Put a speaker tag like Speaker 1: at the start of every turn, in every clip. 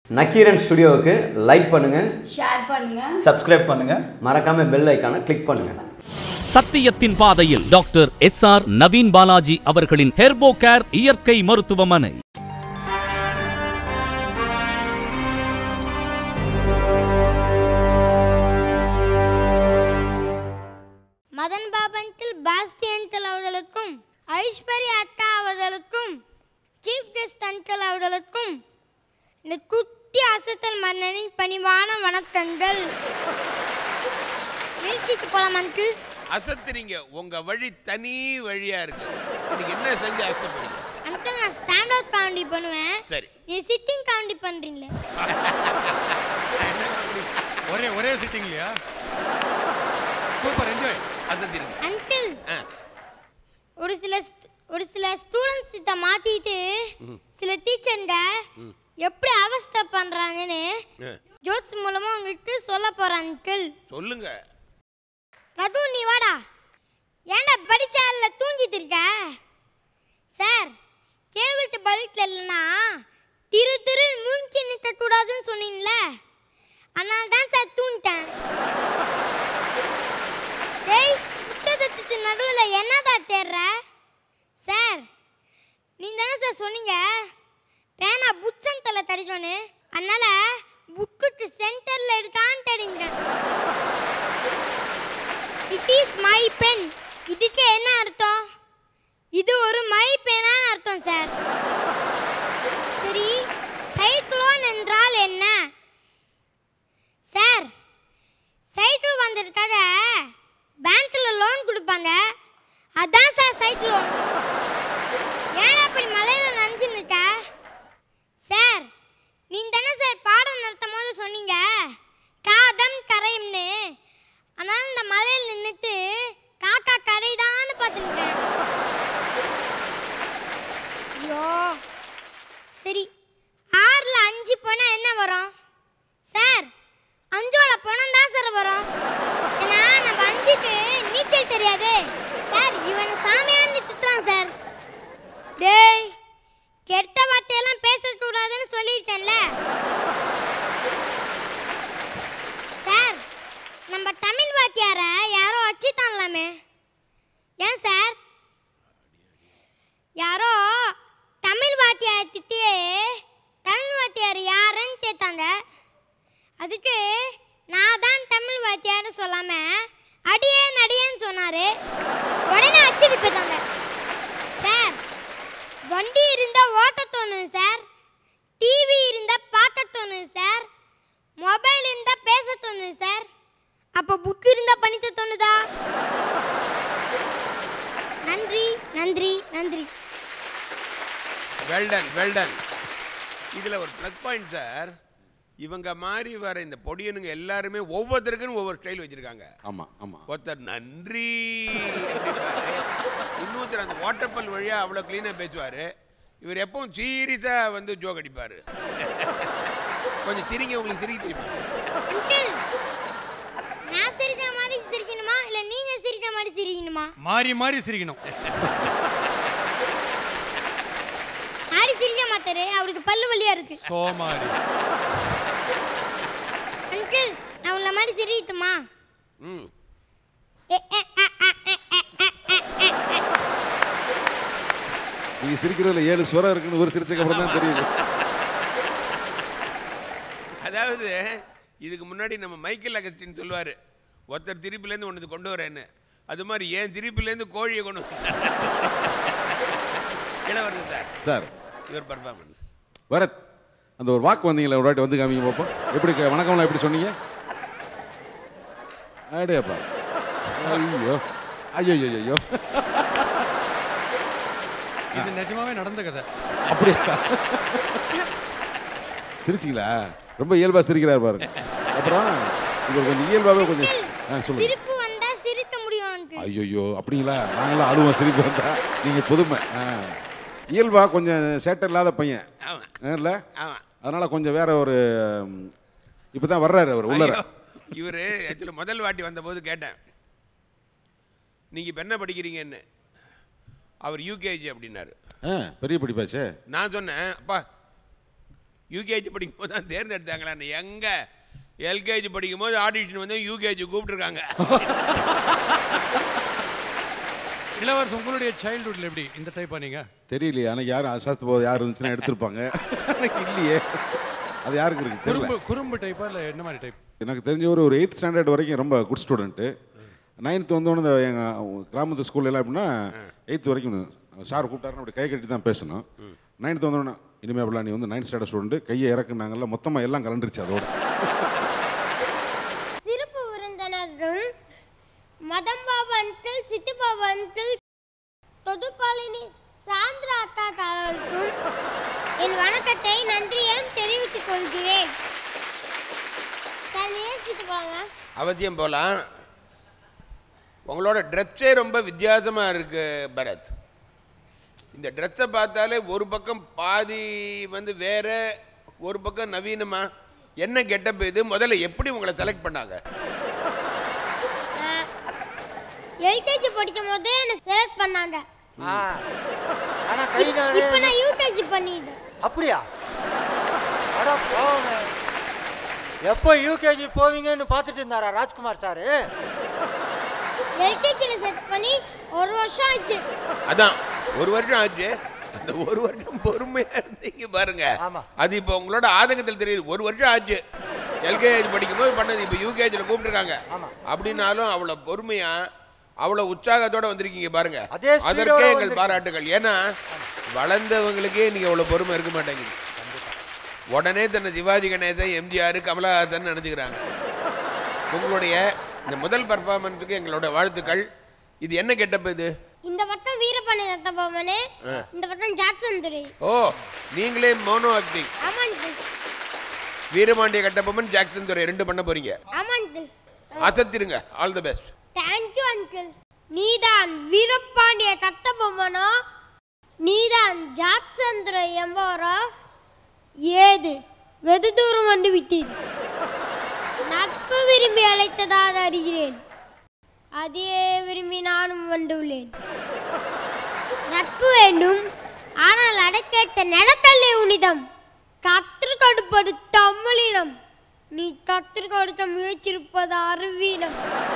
Speaker 1: நக்கீரன் ஸ்டுடியோவுக்கு லைக் பண்ணுங்க
Speaker 2: ஷேர் பண்ணுங்க
Speaker 3: சப்ஸ்கிரைப் பண்ணுங்க
Speaker 1: மறக்காம பெல் ஐக்கானை கிளிக் பண்ணுங்க
Speaker 4: சத்தியத்தின் பாதையில் doctor S R Naveen Balaji அவர்களின் ஹெர்போ கேர் இயற்கை மருத்துவமனை
Speaker 5: மதன் பாபன்கில் பாஸ்தி அங்கிள் அவர்களுக்கும் ஐஸ்வர்யா அக்கா அவர்களுக்கும் சீஃப் கெஸ்ட் அங்கிள் அவர்களுக்கும் இந்த குட்டி அசத்தல் மன்னனின் பணிவான வணக்கங்கள் நிகழ்ச்சிக்கு போலாம் அங்கிள்
Speaker 6: அசத்துறீங்க உங்க வழி தனி வழியா இருக்கு இன்னைக்கு என்ன செஞ்சு அசத்தப்படுறீங்க
Speaker 5: அங்கிள் நான் ஸ்டாண்ட் அவுட் காமெடி பண்ணுவேன்
Speaker 6: சரி
Speaker 5: நீ சிட்டிங் காமெடி பண்றீங்களே
Speaker 7: ஒரே ஒரே சிட்டிங்லையா சூப்பர் என்ஜாய்
Speaker 6: அசத்திருங்க
Speaker 5: அங்கிள்
Speaker 6: ஆ,
Speaker 5: ஒரு சில st- ஒரு சில ஸ்டூடெண்ட்ஸ் இதை மாத்திட்டு சில டீச்சருங்க எப்படி அவஸ்தை பண்றாங்கன்னு
Speaker 6: ஆ.
Speaker 5: ஜோத்ஸ் மூலமா உங்களுக்கு சொல்ல போறேன் அங்கிள்
Speaker 6: சொல்லுங்க
Speaker 5: ரது நீ வாடா ஏன்டா படிச்சா இல்ல தூங்கிட்டு இருக்க சார் கேள்விக்கு பதில் தெரியலனா திரு திரு மூஞ்சி நிற்க கூடாதுன்னு சொன்னீங்களே அதனால தான் சார் தூங்கிட்டேன் டேய் புத்தகத்துக்கு நடுவில் என்னடா தேடுற சார் நீ தானே சார் சொன்னீங்க பேனா புக் சென்டரில் கிடைக்கும்னு அதனால புக்குக்கு சென்டரில் இருக்கான்னு தெரியுங்க இட் இஸ் மை பென் இதுக்கு என்ன அர்த்தம் இது ஒரு மை பெனான்னு அர்த்தம் சார் சரி சைக்ளோன் என்றால் என்ன சார் சைக்கிள் வந்ததுக்காக பேங்க்ல லோன் கொடுப்பாங்க அதான் சார் சைக்ளோன் ஏன் அப்படி மலையில நனைஞ்சு நிற்க சார் நீங்க தானே சார் பாடம் நடத்தும் போது சொன்னீங்க காதம் கரையும்னு ஆனால் இந்த மலையில் நின்றுட்டு காக்கா கரைதான்னு பார்த்துருக்கேன் ஐயோ சரி ஆறில் அஞ்சு போனால் என்ன வரும் சார் அஞ்சோட பணம் தான் சார் வரும் ஏன்னா நம்ம அஞ்சுக்கு நீச்சல் தெரியாது சார் இவனை சாமியான்னு திட்டுறான் சார் டேய் கெட்ட வார்த்தையெல்லாம் பேசக்கூடாதுன்னு சொல்லியிருக்கேன்ல சார் நம்ம தமிழ் வாத்தியார யாரோ அடிச்சுட்டான்லாமே ஏன் சார் யாரோ தமிழ் வாத்தியார் திட்டியே தமிழ் வாத்தியார் யாருன்னு கேட்டாங்க அதுக்கு நான் தான் தமிழ் வாத்தியார்னு சொல்லாம அடியே நடியேன்னு சொன்னாரு உடனே அடிச்சுட்டு போயிட்டாங்க சார் வண்டி இருந்தா ஓட்ட தோணும் சார் டிவி இருந்தா பார்க்க தோணும் சார் மொபைல் இருந்தா பேச தோணும் சார் அப்போ புக் இருந்தா பண்ணிக்க தோணுதா நன்றி நன்றி நன்றி
Speaker 6: வெல்டன் வெல்டன் இதுல ஒரு ப்ளஸ் பாயிண்ட் சார் இவங்க மாதிரி வர இந்த பொடியனுங்க எல்லாருமே ஒவ்வொருத்தருக்கும் ஒவ்வொரு ஸ்டைல் வச்சிருக்காங்க
Speaker 8: ஆமா ஆமா
Speaker 6: ஒருத்தர் நன்றி அப்படிம்பாரு. இன்னொருத்தர் அந்த வாட்டர்பல் வழியா அவ்வளோ க்ளீனாக பேசுவார் இவர் எப்பவும் சீரியஸாக வந்து ஜோக் அடிப்பார் கொஞ்சம் சிரிங்க உங்களுக்கு சிரிக்க தெரியுமா
Speaker 5: அங்கிள் நான் சிரிக்கிற மாதிரி சிரிக்கணுமா இல்ல நீங்க சிரிக்கிற மாதிரி சிரிக்கணுமா
Speaker 7: மாறி மாறி சிரிக்கணும்
Speaker 5: யாரு சிரிக்க மாட்டாரு அவருக்கு பல்லு வலியா இருக்கு
Speaker 7: சோமாரி
Speaker 5: அங்கிள் நான் உள்ள மாதிரி சிரிக்கட்டுமா
Speaker 6: ம்
Speaker 8: நீங்க சிரிக்கிறதுல ஏழு ஸ்வரம் இருக்குன்னு ஒரு சிரிச்சதுக்கு அப்புறம் தான் தெரியுது
Speaker 6: அதாவது இதுக்கு முன்னாடி நம்ம மைக்கேல் அகஸ்டின் சொல்லுவார் ஒருத்தர் திருப்பிலேருந்து ஒன்று கொண்டு வரேன்னு அது மாதிரி ஏன் திருப்பிலேருந்து கோழியை கொண்டு Ilavarasan sir
Speaker 8: sir
Speaker 6: your performance
Speaker 8: Bharath அந்த ஒரு வாக்கு வந்தீங்களே ஒரு வாட்டி வந்து காமிங்க பாப்போம் எப்படி க- வணக்கம்லாம் எப்படி சொன்னீங்க அடேப்பா ஐயோ ஐயோ ஐயோ ஐயோ
Speaker 7: இது நிஜமாவே நடந்த கதை
Speaker 8: அப்படியா சிரிச்சிங்களா ரொம்ப இயல்பா சிரிக்கிறார் பாருங்க அப்புறம் இது கொஞ்சம் இயல்பாவே கொஞ்சம் ஆ சொல்லுங்க
Speaker 5: சிரிப்பு வந்தா சிரிக்க முடியும் அங்கிள்
Speaker 8: ஐயோ அப்படிங்களா நாங்களும் அழுவோம் சிரிப்பு வந்தா நீங்க புதுமை ஆ. இயல்பா கொஞ்சம் சேட்டை இல்லாத பையன்
Speaker 6: ஆமாம்
Speaker 8: இல்ல
Speaker 6: ஆமாம்
Speaker 8: அதனால கொஞ்சம் வேற ஒரு ம், இப்பதான் வர்றாரு அவர் உள்ளர
Speaker 6: இவர் ஆக்சுவலி முதல் வாட்டி வந்தபோது கேட்டேன் நீங்கள் இப்போ என்ன படிக்கிறீங்கன்னு அவர் யூகேஜி அப்படின்னாரு
Speaker 8: ஆ, பெரிய படிப்பாச்சே
Speaker 6: நான் சொன்னேன் அப்பா யூகேஜி படிக்கும் போது தான் தேர்ந்தெடுத்தாங்களான்னு எங்கே எல்கேஜி படிக்கும் போது ஆடிஷன் வந்து யூகேஜி கூப்பிட்டுருக்காங்க
Speaker 7: இளவரசு உங்களுடைய சைல்ட்ஹுட்ல எப்படி இந்த டைப்பா நீங்க
Speaker 8: தெரியலையே அன்னைக்கு யாரும் அசாத்து போது யார் இருந்துச்சுன்னா எடுத்திருப்பாங்க அன்னைக்கு இல்லையே அது யாருக்கு இருக்கு தெரியல
Speaker 7: குறும்பு குறும்பு டைப்பா இல்ல என்ன மாதிரி டைப்
Speaker 8: எனக்கு தெரிஞ்ச ஒரு ஒரு எயித் ஸ்டாண்டர்ட் வரைக்கும் ரொம்ப குட் ஸ்டூடெண்ட்டு நைன்த்து வந்தோடனே இந்த எங்கள் கிராமத்து ஸ்கூல்ல எல்லாம் எப்படின்னா எயித்து வரைக்கும் சார் கூப்பிட்டாருன்னு அப்படி கை கட்டி தான் பேசணும் நைன்த்து வந்தோடனே இனிமே அப்படிலாம் நீ வந்து நைன்த் ஸ்டாண்டர்ட் ஸ்டூடெண்ட் கையை இறக்குனாங்கல்ல மொத்தமாக எல்லாம் கலண்டுருச்சு அதோட
Speaker 5: சிறப்பு விருந்தினரும் மதம் பாபு அன்கிள் சித்து பாபு அன்கிள் தொடுப்பாளினி சாந்திரா அத்தா தாரர்களுக்கும் என் வணக்கத்தை நன்றியும் தெரிவித்துக் கொள்கிறேன் சார் நிகழ்ச்சிக்கு போங்க
Speaker 6: அவசியம் போகலாம் உங்களோட ட்ரெஸ்ஸே ரொம்ப வித்தியாசமாக இருக்கு பரத் இந்த ட்ரெஸ்ஸை பார்த்தாலே ஒரு பக்கம் பாதி வந்து வேற ஒரு பக்கம் நவீனமா என்ன கெட்டப் இது முதல்ல எப்படி உங்களை செலக்ட் பண்ணாங்க
Speaker 5: எல்கேஜி படிக்கும் போது என்னை செலக்ட் பண்ணாங்க
Speaker 2: ஆ ஆனா கை நானே
Speaker 5: இப்போ நான் யூகேஜி பண்ணிட்டேன்
Speaker 2: அப்படியா அட போங்க எப்போ யூகேஜி போவீங்கன்னு பார்த்துட்டு இருந்தாரா ராஜ்குமார் சாரு
Speaker 5: எல்கேஜியில் செட் பண்ணி ஒரு வருஷம் ஆச்சு
Speaker 6: அதான் ஒரு வருஷம் ஆச்சு அந்த ஒரு வருஷம் பொறுமையா இருந்தீங்க பாருங்க
Speaker 2: ஆமா.
Speaker 6: அது இப்போ உங்களோட ஆதங்கத்தில் தெரியுது ஒரு வருஷம் ஆச்சு எல்கேஜி படிக்கும்போது பண்ணது இப்போ யூகேஜியில் கூப்பிட்டுருக்காங்க
Speaker 2: ஆமா.
Speaker 6: அப்படின்னாலும் அவ்வளோ பொறுமையா அவ்வளோ உற்சாகத்தோட வந்திருக்கீங்க பாருங்க
Speaker 2: அதே speed ஓட
Speaker 6: அதற்கே எங்கள்
Speaker 2: வந்திருக்கீங்க.
Speaker 6: பாராட்டுகள் ஏன்னா வளர்ந்தவங்களுக்கே நீங்க அவ்வளோ பொறுமை இருக்க மாட்டேங்குது உடனே தன்னை சிவாஜி கணேசன் எம்ஜிஆர் கமலஹாசன் நினச்சிக்கிறாங்க உங்களுடைய இந்த முதல் பர்ஃபார்மன்ஸுக்கு எங்களோட வாழ்த்துக்கள் இது என்ன கெட்டப் இது
Speaker 5: இந்த வட்டம் வீரபாண்டி ரத்தபவனே இந்த வட்டம் ஜாக்சன் துறை
Speaker 6: ஓ நீங்களே மோனோ ஆக்டிங்
Speaker 5: ஆமாண்டு
Speaker 6: வீரபாண்டிய கட்டபொம்மன் ஜாக்சன் துறை ரெண்டு பண்ண போறீங்க
Speaker 5: ஆமாண்டு
Speaker 6: அசத்திருங்க all the best
Speaker 5: thank you uncle நீதான் வீரபாண்டிய கட்டபொம்மனோ நீதான் ஜாக்சன் துறை என்பவரோ ஏது வெகு தூரம் வந்து விட்டீர் நட்பு விரும்பி அழைத்ததாக அறிகிறேன் அதே விரும்பி நானும் வந்துள்ளேன் நட்பு வேண்டும் ஆனால் அடக்கேற்ற நடக்கல்லே உனிதம் கற்றுக் கொடுப்பது தமிழினம் நீ கற்றுக் கொடுக்க முயற்சிருப்பது அறிவீனம்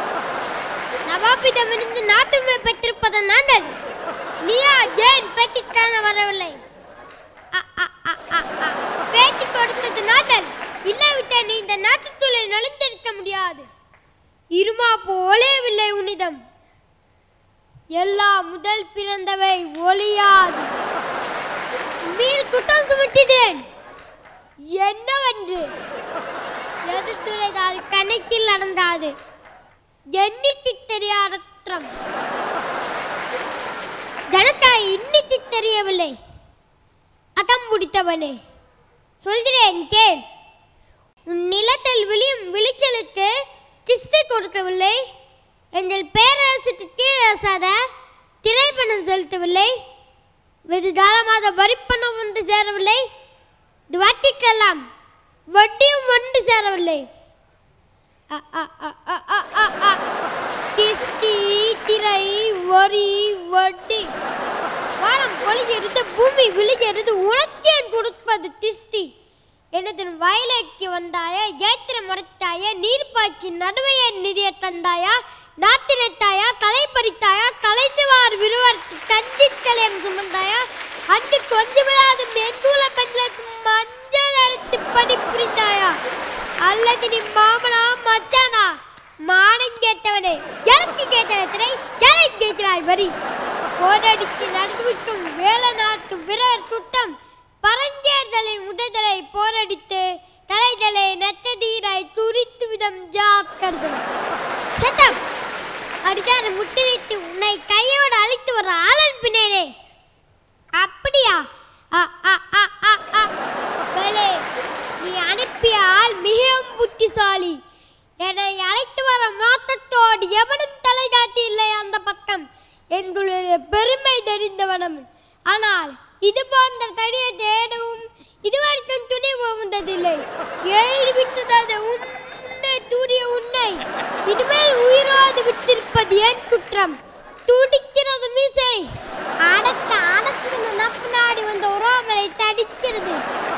Speaker 5: நவாபிடமிருந்து நாட்டுமை பெற்றிருப்பது நாங்கள் நீயா ஏன் பேட்டிக்கான வரவில்லை அ, அ, அ, அ, அ. பேட்டி கொடுத்தது நாங்கள் இல்லாவிட்ட நீ இந்த நாட்டுத்துறை நுழைந்திருக்க முடியாது இருமா போலேவில்லை உன்னிடம் எல்லா முதல் பிறந்தவை ஒளியாது மீது குற்றம் சுமத்தினேன் என்னவென்று எது துளைதால் கணக்கில் நடந்தாது எண்ணிக்கு தெரியாத குற்றம் தனக்காய் இன்னிக்கு தெரியவில்லை அகம் முடித்தவனே சொல்கிறேன் கேள் உன் நிலத்தில் விழியும் விளைச்சலுக்கு கிஸ்தி கொடுக்கவில்லை எங்கள் பேரரசுக்கு கீழரசாத திரைப்பணம் செலுத்தவில்லை வெகு காலமாக வரிப்பணம் ஒன்று சேரவில்லை இது வட்டிக்கெல்லாம் வட்டியும் ஒன்று சேரவில்லை அ, அ, அ, அ, அ, அ, அ. கிஸ்தி திரை வரி வட்டி வானம் பொழிகிறது பூமி விழுகிறது உனக்கேன் கொடுப்பது திஸ்தி எனது வயலுக்கு வந்தாயா ஏத்திர முறைத்தாயா நீர் பாய்ச்சி நடுவைய நிதிய தந்தாயா நாட்டினத்தாயா களை பறித்தாயா கலைஞ்சுவார் விருவர்க்கு கஞ்சி கலையம் சுமந்தாயா அன்று கொஞ்சமில்லாத மெந்தூல பெண்களுக்கு மஞ்சள் அரைத்து பணி புரிந்தாயா அல்லது நீ மாமனா மச்சானா மானம் கேட்டவனே எனக்கு கேட்டவனை எனக்கு கேட்கிறாய் வரி போரடிக்கு நடுவிக்கும் வேல நாட்டு வீரர் கூட்டம் பரஞ்சேர்தலின் முததலை போரடித்து தலைதலை நெத்ததீராய் துரித்து விதம் ஜாக்கிரதை சத்தம் அடிதான முட்டி வைத்து உன்னை கையோடு அழைத்து வர ஆளன் பின்னேனே அப்படியா அ, அ, அ, அ, அ. பலே, நீ அனுப்பிய ஆள் மிகவும் புத்திசாலி என்னை அழைத்து வர மாத்தத்தோடு எவனும் தலை காட்டி இல்லை அந்த பக்கம் எங்களுடைய பெருமை தெரிந்தவனம் ஆனால் இது போன்ற தடியை தேடவும் இதுவரைக்கும் துணிவு வந்ததில்லை எழுதி விட்டது உன்னை தூடிய உன்னை இனிமேல் உயிரோடு விட்டிருப்பது ஏன் குற்றம் துடிக்கிறது மீசை அடக்க அடக்கு நப்பு நாடி வந்த உறவுகளை தடிக்கிறது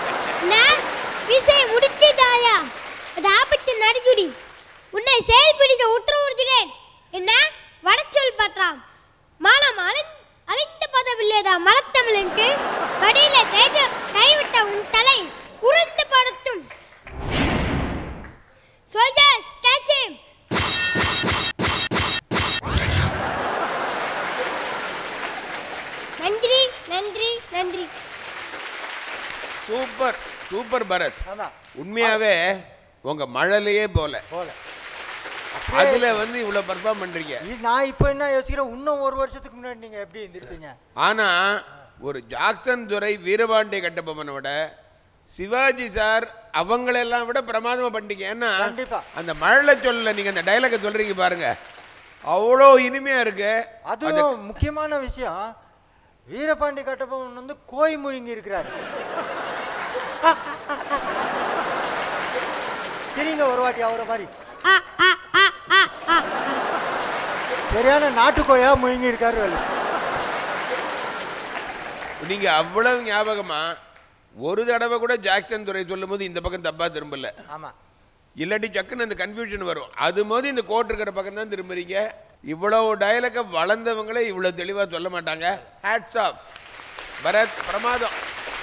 Speaker 5: என்ன விஷயம் முடித்துட்டாயா அது ஆபத்து நடிகுடி உன்னை செயல்பிடிக்க உத்தரவிடுகிறேன் என்ன வடச்சொல் பற்றாம் மானம் அலைந் அலைந்த பதவில்லையதா மலத்தமிழனுக்கு வடியில கைது கைவிட்ட உன் தலை உருண்டு படுத்தும் Soldiers, catch him! நன்றி நன்றி நன்றி
Speaker 6: சூப்பர் சூப்பர் பரத்
Speaker 2: ஆமா
Speaker 6: உண்மையாவே உங்க மழலையே போல
Speaker 2: போல
Speaker 6: அதுல வந்து இவ்வளவு பர்ஃபார்ம் பண்றீங்க
Speaker 2: இது நான் இப்போ என்ன யோசிக்கிறேன் இன்னும் ஒரு வருஷத்துக்கு முன்னாடி நீங்க எப்படி இருந்திருப்பீங்க
Speaker 6: ஆனா ஒரு ஜாக்சன் துரை வீரபாண்டிய கட்டபொம்மனை விட சிவாஜி சார் அவங்களெல்லாம் விட பிரமாதமா பண்ணிட்டீங்க ஏன்னா
Speaker 2: கண்டிப்பா.
Speaker 6: அந்த மழலை சொல்ல நீங்க அந்த டைலாக சொல்றீங்க பாருங்க அவ்வளோ இனிமையா இருக்கு அது
Speaker 2: அதுவும் முக்கியமான விஷயம் வீரபாண்டி கட்டபொம்மன் வந்து கோய் முழுங்கி இருக்கிறார் சரிங்க ஒரு வாட்டி அவரை மாதிரி
Speaker 5: ஆ ஆ ஆ ஆ ஆ
Speaker 2: சரியான நாட்டுக்கோயா முழுங்கி இருக்காரு அவரு.
Speaker 6: நீங்க அவ்வளவு ஞாபகமா ஒரு தடவை கூட ஜாக்சன் துரை சொல்லும்போது இந்த பக்கம் தப்பா திரும்பல
Speaker 2: ஆமா
Speaker 6: இல்லாட்டி சக்குன்னு அந்த கன்ஃபியூஷன் வரும் அது போது இந்த கோட் இருக்கிற பக்கம் தான் திரும்புறீங்க இவ்வளவு டயலக்க வளர்ந்தவங்களே இவ்வளவு தெளிவா சொல்ல மாட்டாங்க ஹேட்ஸ் ஆஃப் பரத் பிரமாதம்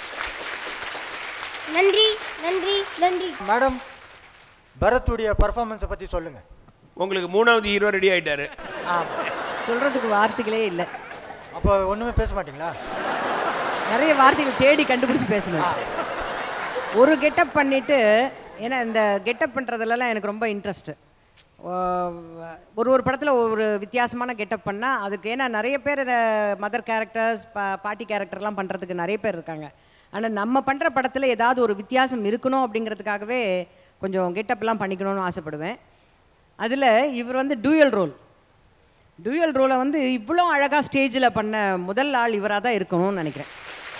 Speaker 5: நன்றி நன்றி நன்றி
Speaker 2: மேடம் பரத்துடைய பர்ஃபார்மன்ஸை பத்தி சொல்லுங்க
Speaker 6: உங்களுக்கு மூணாவது ஹீரோ ரெடி ஆயிட்டாரு
Speaker 2: ஆமா
Speaker 3: சொல்கிறதுக்கு வார்த்தைகளே இல்லை
Speaker 2: அப்போ ஒண்ணுமே பேச மாட்டீங்களா
Speaker 3: நிறைய வார்த்தைகள் தேடி கண்டுபிடிச்சி பேசணும் ஒரு கெட்டப் பண்ணிட்டு ஏன்னா இந்த கெட்டப் பண்ணுறதுலலாம் எனக்கு ரொம்ப இன்ட்ரெஸ்ட்டு ஒரு ஒரு படத்தில் ஒரு வித்தியாசமான கெட்டப் பண்ணால் அதுக்கு ஏன்னா நிறைய பேர் மதர் கேரக்டர்ஸ் பா பாட்டி கேரக்டர்லாம் பண்ணுறதுக்கு நிறைய பேர் இருக்காங்க ஆனால் நம்ம பண்ணுற படத்தில் ஏதாவது ஒரு வித்தியாசம் இருக்கணும் அப்படிங்கிறதுக்காகவே கொஞ்சம் கெட்டப்லாம் பண்ணிக்கணும்னு ஆசைப்படுவேன் அதில் இவர் வந்து டூயல் ரோல் டூயல் ரோலை வந்து இவ்வளோ அழகாக ஸ்டேஜில் பண்ண முதல் ஆள் இவராக தான் இருக்கணும்னு நினைக்கிறேன்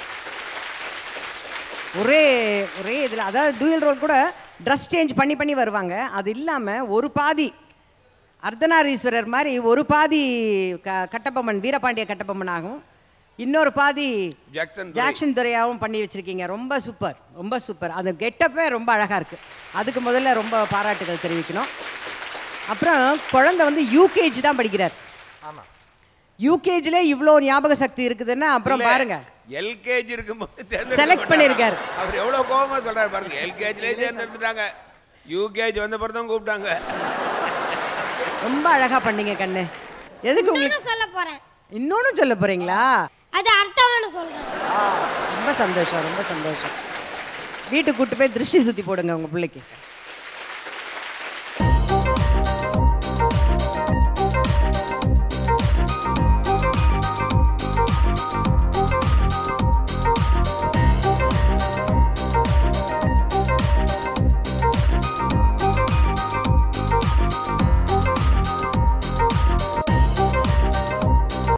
Speaker 3: ஒரே ஒரே இதில் அதாவது டூயல் ரோல் கூட ட்ரெஸ் சேஞ்ச் பண்ணி பண்ணி வருவாங்க அது இல்லாமல் ஒரு பாதி அர்த்தநாரீஸ்வரர் மாதிரி ஒரு பாதி க கட்டபொம்மன் வீரபாண்டிய கட்டபொம்மனாகவும் இன்னொரு பாதி
Speaker 6: ஜாக்சன் துரை.
Speaker 3: ஜாக்சன் துரையாகவும் பண்ணி வச்சிருக்கீங்க ரொம்ப சூப்பர் ரொம்ப சூப்பர் அந்த கெட்டப்பே ரொம்ப அழகாக இருக்குது அதுக்கு முதல்ல ரொம்ப பாராட்டுகள் தெரிவிக்கணும் அப்புறம் குழந்தை வந்து யூகேஜி தான் படிக்கிறார்
Speaker 2: ஆமா
Speaker 3: யூகேஜில இவ்வளோ ஞாபக சக்தி இருக்குதுன்னா அப்புறம்
Speaker 6: இல்ல,
Speaker 3: பாருங்க
Speaker 6: எல்கேஜி இருக்கும்போது தேர்ந்தெடுக்க
Speaker 3: Select
Speaker 6: மாட்டாரா?
Speaker 3: பண்ணிருக்காரு.
Speaker 6: அவர் எவ்வளவு கோபமா சொல்றாரு பாருங்க எல்கேஜிலே தேர்ந்தெடுத்துட்டாங்க யூகேஜி வந்த பிறகு தான் கூப்பிட்டாங்க
Speaker 3: ரொம்ப அழகா பண்ணீங்க கண்ணு எதுக்கு உங்களுக்கு
Speaker 5: இன்னொன்னு சொல்ல போறேன்
Speaker 3: இன்னொன்னு சொல்ல போறீங்களா
Speaker 5: அது அர்த்தமான சொல்றேன்
Speaker 3: ரொம்ப சந்தோஷம் ரொம்ப சந்தோஷம் வீட்டுக்கு கூட்டு போய் திருஷ்டி சுத்தி போடுங்க உங்க பிள்ளைக்கு